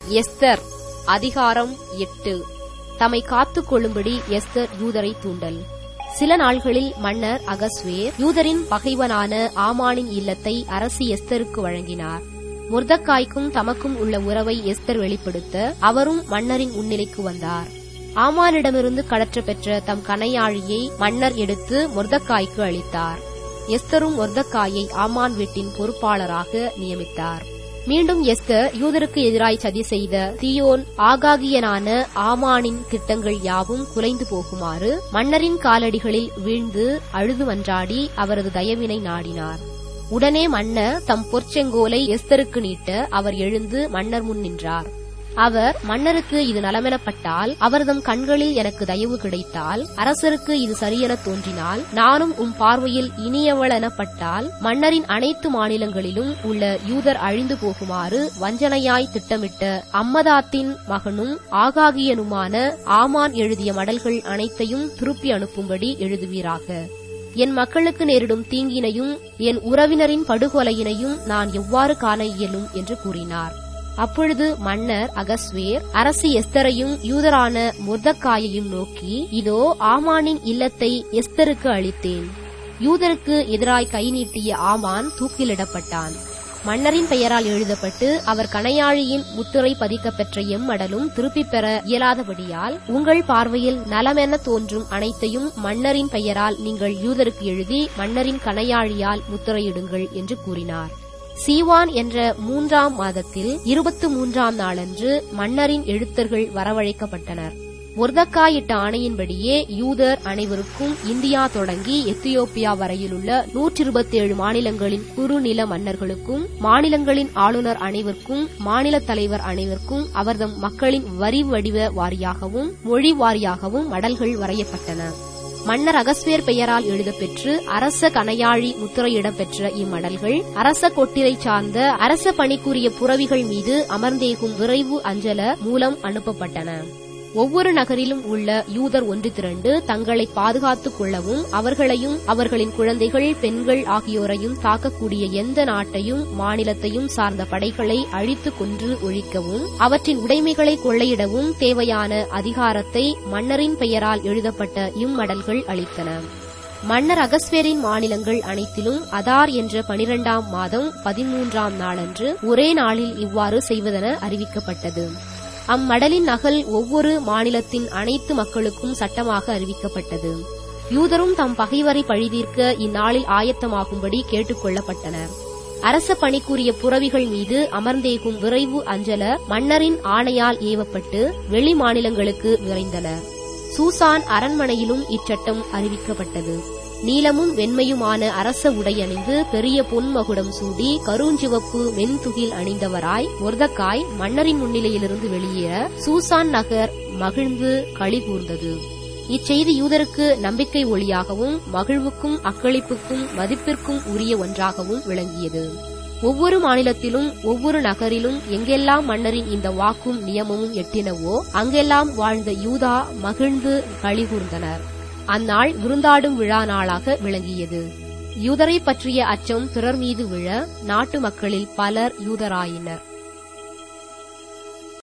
Esther அதிகாரம் எட்டு தம்மை காத்துக் கொள்ளும்படி எஸ்தர் யூதரை தூண்டல் சில நாள்களில் மன்னர் அகஸ்வேர் யூதரின் பகைவனான ஆமானின் இல்லத்தை அரசி எஸ்தருக்கு வழங்கினார் முர்தக்காய்க்கும் தமக்கும் உள்ள உறவை எஸ்தர் வெளிப்படுத்த அவரும் மன்னரின் முன்னிலைக்கு வந்தார் ஆமானிடமிருந்து கடற்ற பெற்ற தம் கனையாழியை மன்னர் எடுத்து முர்தக்காய்க்கு அளித்தார் எஸ்தரும் முர்தக்காயை ஆமான் வீட்டின் பொறுப்பாளராக நியமித்தார் மீண்டும் எஸ்தர் யூதருக்கு எதிராய் சதி செய்த தியோன் ஆகாகியனான ஆமானின் திட்டங்கள் யாவும் குலைந்து போகுமாறு மன்னரின் காலடிகளில் வீழ்ந்து அழுது மன்றாடி அவரது தயவினை நாடினார் உடனே மன்னர் தம் பொற்செங்கோலை எஸ்தருக்கு நீட்ட அவர் எழுந்து மன்னர் முன் நின்றார் அவர் மன்னருக்கு இது நலமெனப்பட்டால் அவர்தம் கண்களில் எனக்கு தயவு கிடைத்தால் அரசருக்கு இது சரியென தோன்றினால் நானும் உம் பார்வையில் இனியவளெனப்பட்டால் மன்னரின் அனைத்து மாநிலங்களிலும் உள்ள யூதர் அழிந்து போகுமாறு வஞ்சனையாய் திட்டமிட்ட அம்மதாத்தின் மகனும் ஆகாகியனுமான ஆமான் எழுதிய மடல்கள் அனைத்தையும் திருப்பி அனுப்பும்படி எழுதுவீராக என் மக்களுக்கு நேரிடும் தீங்கினையும் என் உறவினரின் படுகொலையினையும் நான் எவ்வாறு காண இயலும் என்று கூறினார் அப்பொழுது மன்னர் அகஸ்வேர் அரசி எஸ்தரையும் யூதரான முர்தக்காயையும் நோக்கி இதோ ஆமானின் இல்லத்தை எஸ்தருக்கு அளித்தேன் யூதருக்கு எதிராய் கை நீட்டிய ஆமான் தூக்கிலிடப்பட்டான் மன்னரின் பெயரால் எழுதப்பட்டு அவர் கணையாழியின் முத்துரை பதிக்கப் பெற்ற எம்மடலும் திருப்பிப் பெற இயலாதபடியால் உங்கள் பார்வையில் நலமென தோன்றும் அனைத்தையும் மன்னரின் பெயரால் நீங்கள் யூதருக்கு எழுதி மன்னரின் கணையாழியால் முத்திரையிடுங்கள் என்று கூறினார் சீவான் என்ற மூன்றாம் மாதத்தில் இருபத்து மூன்றாம் நாளன்று மன்னரின் எழுத்தர்கள் வரவழைக்கப்பட்டனர் ஒர்தக்காயிட்ட ஆணையின்படியே யூதர் அனைவருக்கும் இந்தியா தொடங்கி எத்தியோப்பியா வரையிலுள்ள நூற்றி இருபத்தேழு மாநிலங்களின் குறுநில மன்னர்களுக்கும் மாநிலங்களின் ஆளுநர் அனைவருக்கும் மாநில தலைவர் அனைவருக்கும் அவர்தம் மக்களின் வரி வடிவ வாரியாகவும் மொழி வாரியாகவும் மடல்கள் வரையப்பட்டன மன்னர் அகஸ்வேர் பெயரால் எழுதப்பெற்று அரச கனையாழி முத்திரையிடம் பெற்ற இம்மடல்கள் அரச கொட்டிரை சார்ந்த அரச பணிக்குரிய புறவிகள் மீது அமர்ந்தேகும் விரைவு அஞ்சல மூலம் அனுப்பப்பட்டன ஒவ்வொரு நகரிலும் உள்ள யூதர் ஒன்று திரண்டு தங்களை பாதுகாத்துக் கொள்ளவும் அவர்களையும் அவர்களின் குழந்தைகள் பெண்கள் ஆகியோரையும் தாக்கக்கூடிய எந்த நாட்டையும் மாநிலத்தையும் சார்ந்த படைகளை அழித்து கொன்று ஒழிக்கவும் அவற்றின் உடைமைகளை கொள்ளையிடவும் தேவையான அதிகாரத்தை மன்னரின் பெயரால் எழுதப்பட்ட இம்மடல்கள் அளித்தன மன்னர் அகஸ்வேரின் மாநிலங்கள் அனைத்திலும் அதார் என்ற பனிரெண்டாம் மாதம் பதிமூன்றாம் நாளன்று ஒரே நாளில் இவ்வாறு செய்வதென அறிவிக்கப்பட்டது அம்மடலின் நகல் ஒவ்வொரு மாநிலத்தின் அனைத்து மக்களுக்கும் சட்டமாக அறிவிக்கப்பட்டது யூதரும் தம் பகைவரை பழிதீர்க்க இந்நாளில் ஆயத்தமாகும்படி கேட்டுக் கொள்ளப்பட்டனர் அரச பணிக்குரிய புறவிகள் மீது அமர்ந்தேகும் விரைவு அஞ்சல மன்னரின் ஆணையால் ஏவப்பட்டு வெளி மாநிலங்களுக்கு விரைந்தனர் சூசான் அரண்மனையிலும் இச்சட்டம் அறிவிக்கப்பட்டது நீலமும் வெண்மையுமான அரச உடை அணிந்து பெரிய பொன்மகுடம் சூடி கருஞ்சிவப்பு மென்துகில் அணிந்தவராய் முர்தக்காய் மன்னரின் முன்னிலையிலிருந்து வெளியேற சூசான் நகர் மகிழ்ந்து களி கூர்ந்தது இச்செய்தி யூதருக்கு நம்பிக்கை ஒளியாகவும் மகிழ்வுக்கும் அக்களிப்புக்கும் மதிப்பிற்கும் உரிய ஒன்றாகவும் விளங்கியது ஒவ்வொரு மாநிலத்திலும் ஒவ்வொரு நகரிலும் எங்கெல்லாம் மன்னரின் இந்த வாக்கும் நியமமும் எட்டினவோ அங்கெல்லாம் வாழ்ந்த யூதா மகிழ்ந்து களிகூர்ந்தனர் அந்நாள் விருந்தாடும் விழா நாளாக விளங்கியது யூதரை பற்றிய அச்சம் பிறர் மீது விழ நாட்டு மக்களில் பலர் யூதராயினர்